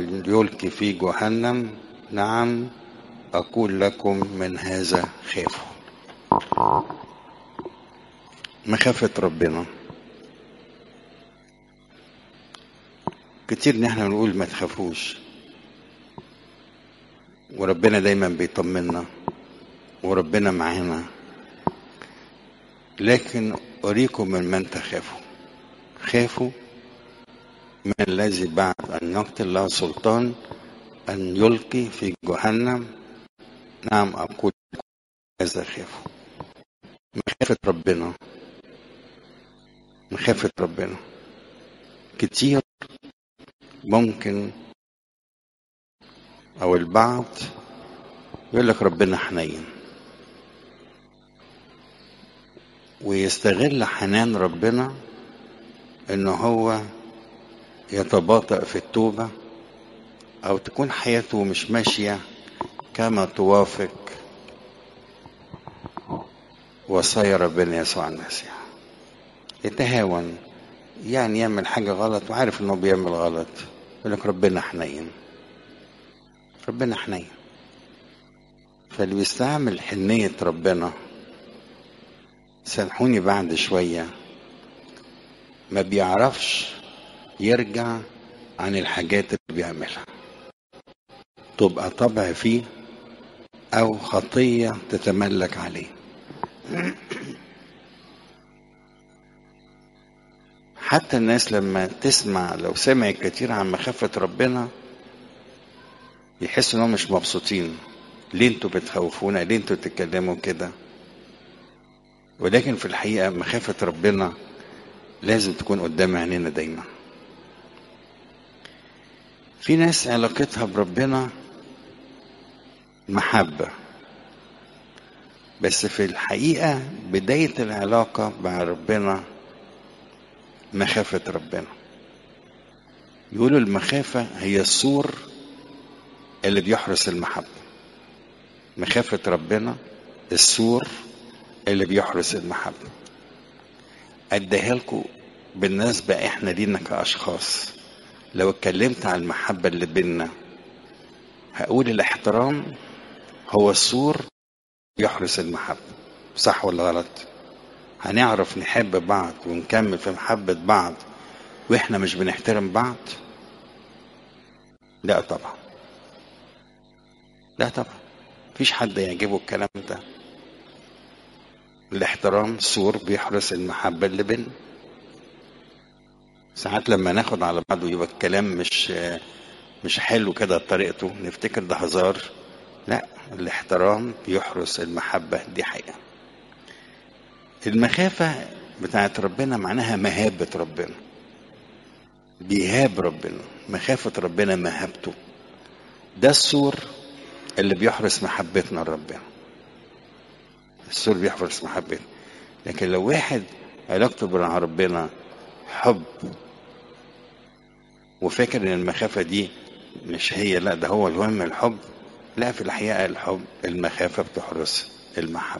أن يلقي في جهنم نعم أقول لكم من هذا خافوا مخافة ربنا كتير ان احنا بنقول ما تخافوش وربنا دايما بيطمنا وربنا معانا لكن أريكم من من تخافوا خافوا من الذي بعد أن يقتل له سلطان أن يلقي في جهنم نعم أقول هذا خافوا مخافة ربنا مخافة ربنا كتير ممكن أو البعض يقول لك ربنا حنين ويستغل حنان ربنا إن هو يتباطأ في التوبة أو تكون حياته مش ماشية كما توافق وصايا ربنا يسوع المسيح يتهاون يعني يعمل حاجة غلط وعارف انه بيعمل غلط يقول لك ربنا حنين ربنا حنين فاللي بيستعمل حنية ربنا سامحوني بعد شوية ما بيعرفش يرجع عن الحاجات اللي بيعملها تبقى طبع فيه أو خطية تتملك عليه حتى الناس لما تسمع لو سمعت كتير عن مخافة ربنا يحسوا انهم مش مبسوطين ليه انتوا بتخوفونا ليه انتوا بتتكلموا كده ولكن في الحقيقة مخافة ربنا لازم تكون قدام عينينا دايما في ناس علاقتها بربنا محبة بس في الحقيقة بداية العلاقة مع ربنا مخافة ربنا يقولوا المخافة هي السور اللي بيحرس المحبة مخافة ربنا السور اللي بيحرس المحبة أديها لكم بالنسبة إحنا لينا كأشخاص لو اتكلمت عن المحبة اللي بينا هقول الاحترام هو السور يحرس المحبة صح ولا غلط هنعرف نحب بعض ونكمل في محبة بعض واحنا مش بنحترم بعض لا طبعا لا طبعا مفيش حد يعجبه الكلام ده الاحترام سور بيحرس المحبة اللي بينا ساعات لما ناخد على بعض ويبقى الكلام مش مش حلو كده بطريقته نفتكر ده هزار لا الاحترام بيحرس المحبة دي حقيقة المخافة بتاعت ربنا معناها مهابة ربنا بيهاب ربنا مخافة ربنا مهابته ده السور اللي بيحرس محبتنا لربنا السور بيحرس محبتنا لكن لو واحد علاقته مع ربنا حب وفاكر ان المخافة دي مش هي لا ده هو المهم الحب لا في الحقيقة الحب المخافة بتحرس المحبة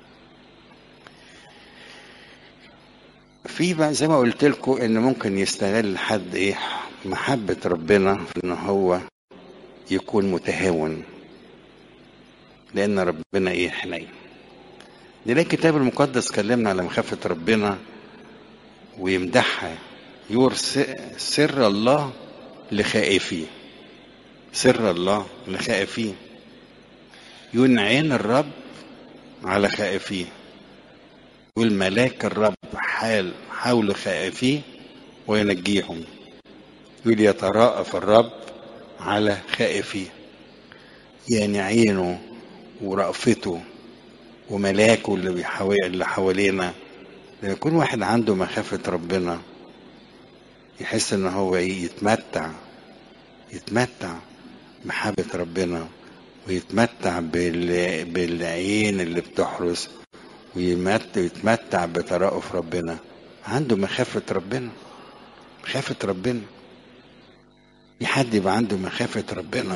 في بقى زي ما قلت لكم ان ممكن يستغل حد ايه محبة ربنا في ان هو يكون متهاون لان ربنا ايه حنين نلاقي الكتاب المقدس كلمنا على مخافة ربنا ويمدحها يور سر الله لخائفيه سر الله لخائفيه ينعين الرب على خائفيه يقول ملاك الرب حال حول خائفيه وينجيهم يقول يتراءف الرب على خائفيه يعني عينه ورأفته وملاكه اللي بيحاول اللي حوالينا لما يكون واحد عنده مخافة ربنا يحس ان هو ايه يتمتع يتمتع محبة ربنا ويتمتع بال... بالعين اللي بتحرس ويتمتع بترأف ربنا عنده مخافة ربنا مخافة ربنا في حد يبقى عنده مخافة ربنا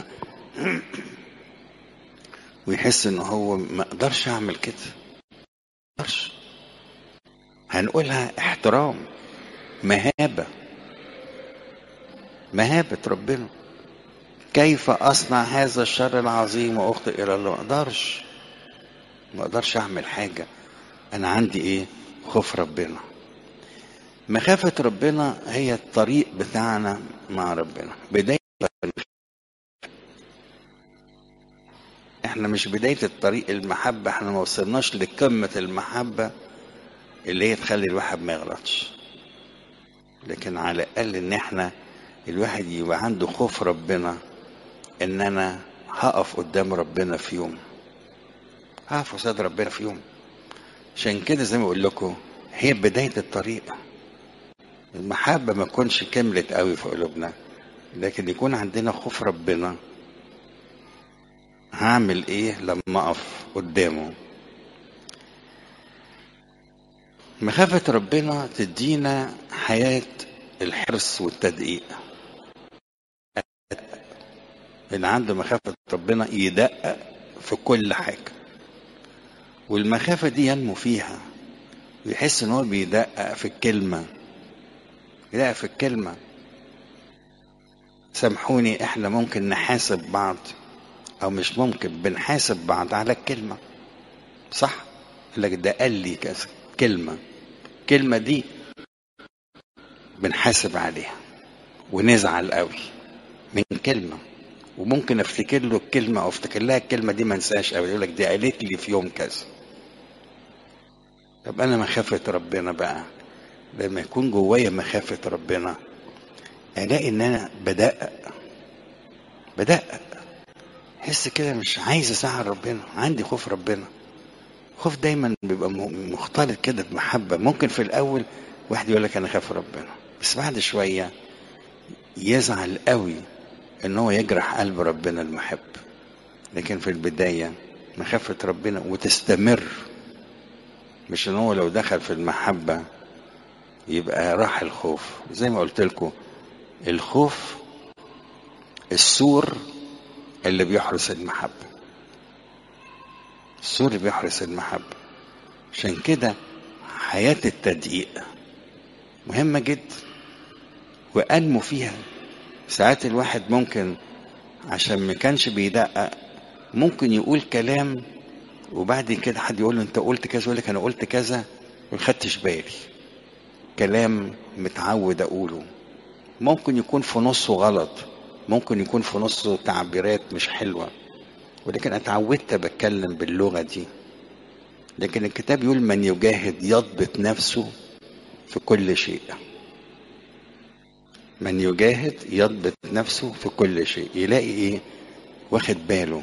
ويحس ان هو ما اقدرش اعمل كده ما اقدرش هنقولها احترام مهابة مهابة ربنا كيف اصنع هذا الشر العظيم واخطئ الى الله ما اقدرش ما اقدرش اعمل حاجه انا عندي ايه خوف ربنا مخافه ربنا هي الطريق بتاعنا مع ربنا بدايه احنا مش بدايه الطريق المحبه احنا ما وصلناش لقمه المحبه اللي هي تخلي الواحد ما يغلطش لكن على الاقل ان احنا الواحد يبقى عنده خوف ربنا ان انا هقف قدام ربنا في يوم هقف قصاد ربنا في يوم عشان كده زي ما بقول لكم هي بداية الطريق المحبة ما تكونش كملت قوي في قلوبنا لكن يكون عندنا خوف ربنا هعمل ايه لما اقف قدامه مخافة ربنا تدينا حياة الحرص والتدقيق اللي عنده مخافة ربنا يدقق في كل حاجة والمخافة دي ينمو فيها ويحس ان هو بيدقق في الكلمة يدقق في الكلمة سامحوني احنا ممكن نحاسب بعض او مش ممكن بنحاسب بعض على الكلمة صح لك ده قال لي كذا كلمة الكلمة دي بنحاسب عليها ونزعل قوي من كلمة وممكن افتكر له الكلمة او افتكر لها الكلمة دي ما انساش قوي يقول لك دي قالت لي في يوم كذا طب انا مخافة ربنا بقى لما يكون جوايا مخافة ربنا الاقي ان انا بدقق بدقق احس كده مش عايز ازعل ربنا عندي خوف ربنا خوف دايما بيبقى مختلط كده بمحبة ممكن في الاول واحد يقول لك انا خاف ربنا بس بعد شوية يزعل قوي ان هو يجرح قلب ربنا المحب لكن في البداية مخافة ربنا وتستمر مش ان هو لو دخل في المحبة يبقى راح الخوف زي ما قلت لكم الخوف السور اللي بيحرس المحبة السور اللي بيحرس المحبة عشان كده حياة التدقيق مهمة جدا وأنمو فيها ساعات الواحد ممكن عشان ما كانش بيدقق ممكن يقول كلام وبعد كده حد يقول له انت قلت كذا يقول لك انا قلت كذا ما خدتش بالي كلام متعود اقوله ممكن يكون في نصه غلط ممكن يكون في نصه تعبيرات مش حلوه ولكن اتعودت بتكلم باللغه دي لكن الكتاب يقول من يجاهد يضبط نفسه في كل شيء من يجاهد يضبط نفسه في كل شيء يلاقي ايه واخد باله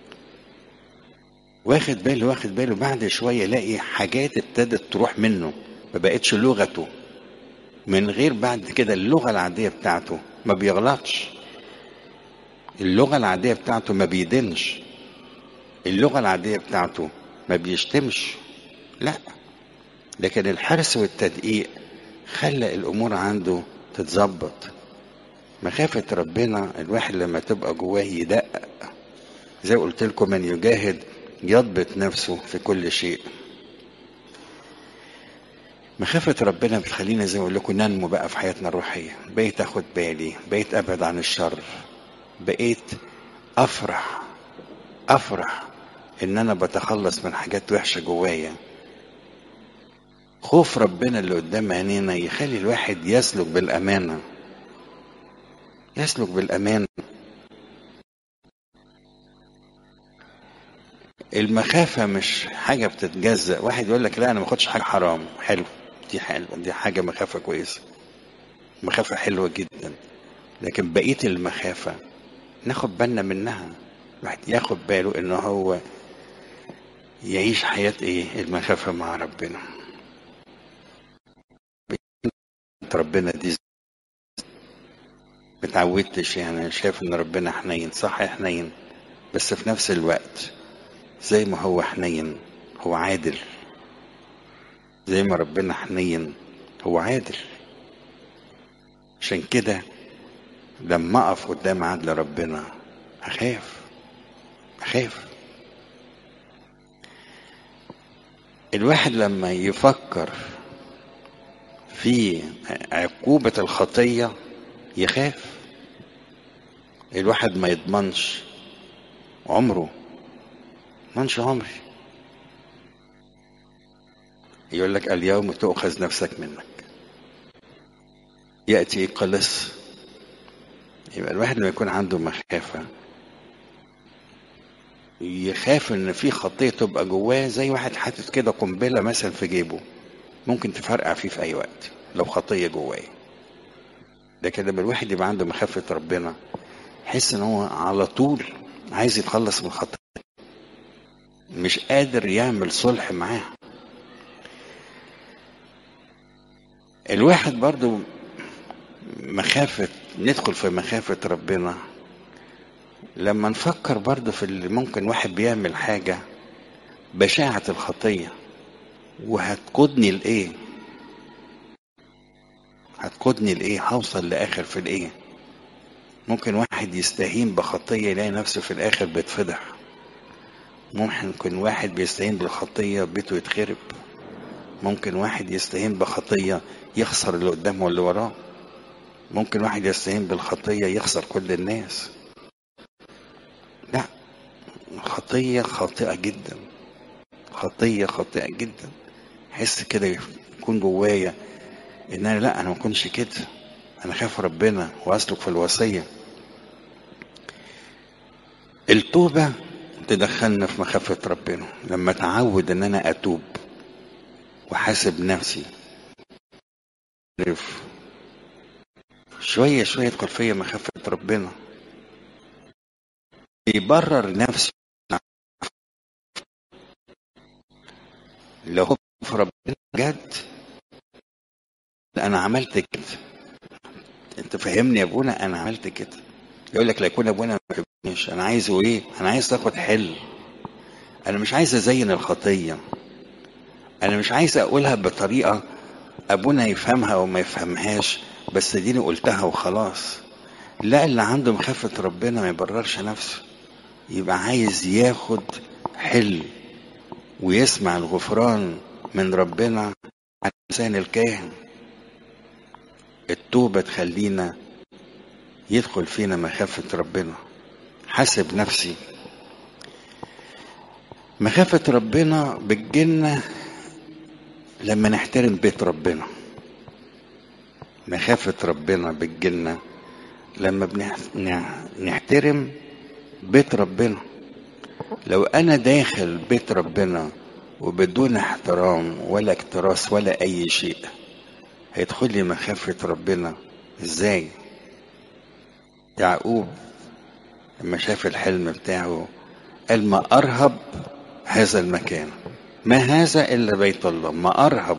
واخد باله واخد باله بعد شويه يلاقي حاجات ابتدت تروح منه ما بقتش لغته من غير بعد كده اللغه العاديه بتاعته ما بيغلطش اللغه العاديه بتاعته ما بيدنش اللغه العاديه بتاعته ما بيشتمش لا لكن الحرص والتدقيق خلى الامور عنده تتظبط مخافة ربنا الواحد لما تبقى جواه يدقق زي قلت لكم من يجاهد يضبط نفسه في كل شيء مخافة ربنا بتخلينا زي ما اقول لكم ننمو بقى في حياتنا الروحية بقيت اخد بالي بقيت ابعد عن الشر بقيت افرح افرح ان انا بتخلص من حاجات وحشة جوايا خوف ربنا اللي قدام عينينا يخلي الواحد يسلك بالامانه يسلك بالأمان المخافة مش حاجة بتتجزأ واحد يقول لك لا أنا ما أخدش حاجة حرام حلو دي حلو دي حاجة مخافة كويسة مخافة حلوة جدا لكن بقية المخافة ناخد بالنا منها الواحد ياخد باله إن هو يعيش حياة إيه المخافة مع ربنا ربنا دي متعودتش يعني شايف ان ربنا حنين صح حنين بس في نفس الوقت زي ما هو حنين هو عادل زي ما ربنا حنين هو عادل عشان كده لما اقف قدام عدل ربنا اخاف اخاف الواحد لما يفكر في عقوبة الخطية يخاف الواحد ما يضمنش عمره منش عمري يقول لك اليوم تؤخذ نفسك منك يأتي قلص يبقى الواحد لما يكون عنده مخافة يخاف ان في خطية تبقى جواه زي واحد حاطط كده قنبلة مثلا في جيبه ممكن تفرقع فيه في اي وقت لو خطية جواه لكن لما الواحد يبقى عنده مخافة ربنا يحس ان هو على طول عايز يتخلص من الخطية مش قادر يعمل صلح معاها الواحد برضو مخافة ندخل في مخافة ربنا لما نفكر برضو في اللي ممكن واحد بيعمل حاجة بشاعة الخطية وهتقودني لإيه هتقودني لإيه هوصل لآخر في الإيه ممكن واحد يستهين بخطية يلاقي نفسه في الآخر بيتفضح ممكن يكون واحد بيستهين بالخطية بيته يتخرب ممكن واحد يستهين بخطية يخسر اللي قدامه واللي وراه ممكن واحد يستهين بالخطية يخسر كل الناس لا خطية خاطئة جدا خطية خاطئة جدا حس كده يكون جوايا ان انا لا انا ما اكونش كده انا خاف ربنا واسلك في الوصية التوبة تدخلنا في مخافة ربنا لما اتعود ان انا اتوب وحاسب نفسي عارف شوية شوية يدخل فيا مخافة ربنا يبرر نفسه لو هو في ربنا جد انا عملت كده انت فاهمني يا ابونا انا عملت كده يقول لك لا يكون ابونا ما يحبنيش انا عايزه ايه انا عايز تاخد حل انا مش عايز ازين الخطيه انا مش عايز اقولها بطريقه ابونا يفهمها او ما يفهمهاش بس ديني قلتها وخلاص لا اللي عنده مخافه ربنا ما يبررش نفسه يبقى عايز ياخد حل ويسمع الغفران من ربنا على لسان الكاهن التوبة تخلينا يدخل فينا مخافة ربنا حاسب نفسي مخافة ربنا بتجيلنا لما نحترم بيت ربنا مخافة ربنا بتجيلنا لما بنحترم بيت ربنا لو انا داخل بيت ربنا وبدون احترام ولا اكتراث ولا اي شيء هيدخل لي مخافة ربنا ازاي يعقوب لما شاف الحلم بتاعه قال ما ارهب هذا المكان ما هذا الا بيت الله ما ارهب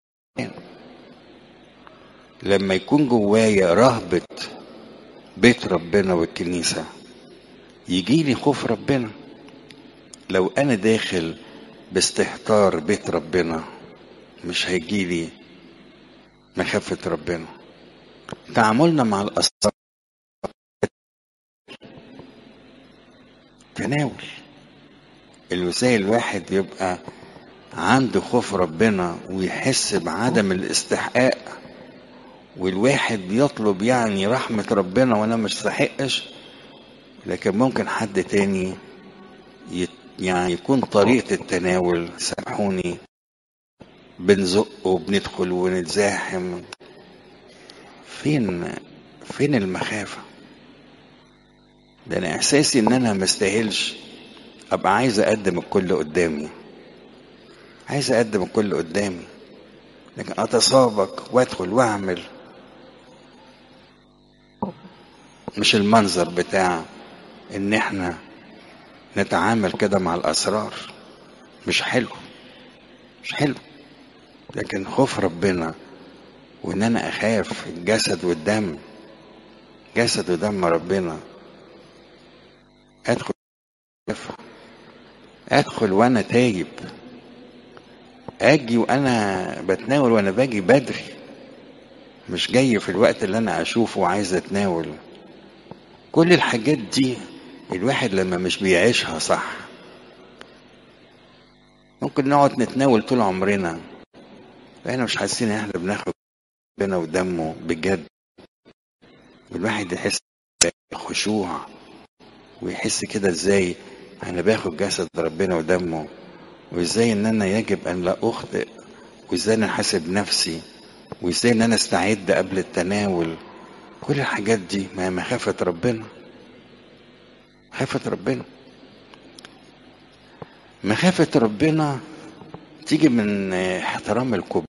لما يكون جوايا رهبة بيت ربنا والكنيسة يجي لي خوف ربنا لو انا داخل باستهتار بيت ربنا مش هيجي لي مخافة ربنا تعاملنا مع الأسرار تناول ازاي الواحد يبقى عنده خوف ربنا ويحس بعدم الاستحقاق والواحد بيطلب يعني رحمة ربنا وانا مش استحقش لكن ممكن حد تاني يت يعني يكون طريقة التناول سامحوني بنزق وبندخل ونتزاحم فين فين المخافة ده انا احساسي ان انا مستاهلش ابقى عايز اقدم الكل قدامي عايز اقدم الكل قدامي لكن اتسابق وادخل واعمل مش المنظر بتاع ان احنا نتعامل كده مع الاسرار مش حلو مش حلو لكن خوف ربنا وان انا اخاف الجسد والدم جسد ودم ربنا ادخل ادخل وانا تايب اجي وانا بتناول وانا باجي بدري مش جاي في الوقت اللي انا اشوفه وعايز اتناول كل الحاجات دي الواحد لما مش بيعيشها صح ممكن نقعد نتناول طول عمرنا احنا مش حاسين ان احنا بناخد ربنا ودمه بجد الواحد يحس خشوع ويحس كده ازاي انا باخد جسد ربنا ودمه وازاي ان انا يجب ان لا اخطئ وازاي انا احاسب نفسي وازاي ان انا استعد قبل التناول كل الحاجات دي ما هي مخافة ربنا مخافة ربنا مخافة ربنا تيجي من احترام الكبر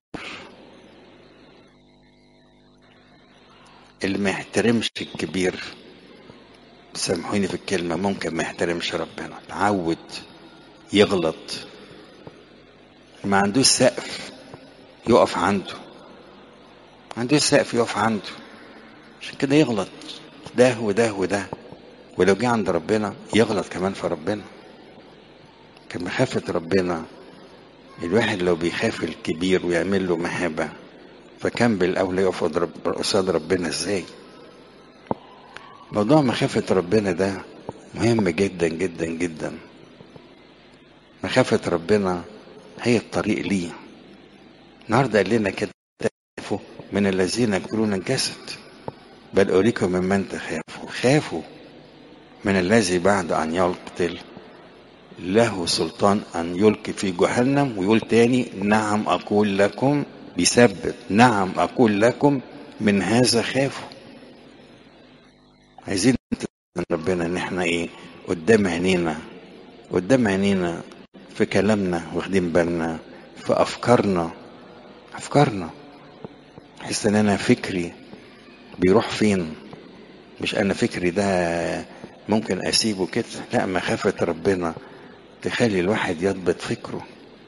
اللي ما يحترمش الكبير سامحوني في الكلمة ممكن ما يحترمش ربنا عود يغلط ما عندوش سقف يقف عنده ما عندوش سقف يقف عنده عشان كده يغلط ده وده وده ولو جه عند ربنا يغلط كمان في ربنا كان مخافة ربنا الواحد لو بيخاف الكبير ويعمل له مهابة فكان بالأولى يقف قصاد ربنا ازاي موضوع مخافة ربنا ده مهم جدا جدا جدا مخافة ربنا هي الطريق ليه النهارده قال لنا كده خافوا من الذين يقتلون الجسد بل أريكم ممن تخافوا خافوا من الذي بعد أن يقتل له سلطان أن يلقي في جهنم ويقول تاني نعم أقول لكم بيثبت نعم أقول لكم من هذا خافوا عايزين من ربنا ان احنا ايه قدام عينينا قدام عينينا في كلامنا واخدين بالنا في افكارنا افكارنا احس ان انا فكري بيروح فين مش انا فكري ده ممكن اسيبه كده لا مخافة ربنا تخلي الواحد يضبط فكره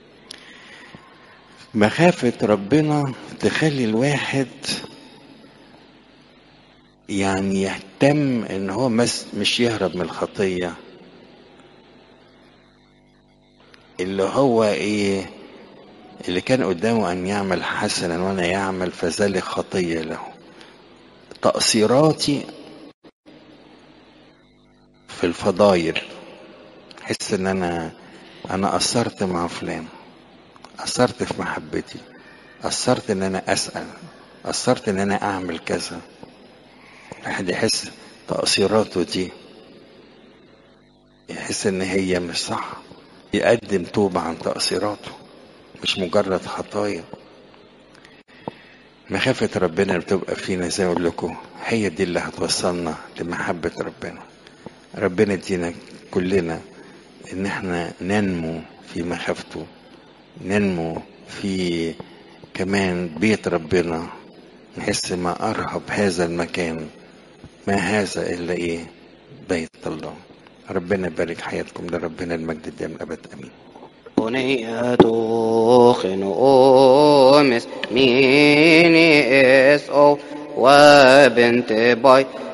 مخافة ربنا تخلي الواحد يعني يهتم ان هو مس مش يهرب من الخطية اللي هو ايه اللي كان قدامه ان يعمل حسنا وانا يعمل فذلك خطية له تقصيراتي في الفضايل احس ان انا انا قصرت مع فلان قصرت في محبتي قصرت ان انا اسال قصرت ان انا اعمل كذا الواحد يحس تقصيراته دي يحس ان هي مش صح يقدم توبة عن تقصيراته مش مجرد خطايا مخافة ربنا اللي بتبقى فينا زي ما اقول لكم هي دي اللي هتوصلنا لمحبة ربنا ربنا يدينا كلنا ان احنا ننمو في مخافته ننمو في كمان بيت ربنا نحس ما أرهب هذا المكان ما هذا إلا إيه بيت الله ربنا يبارك حياتكم لربنا المجد الدائم الأبد أمين بنية خنومس ميني اس او وبنت باي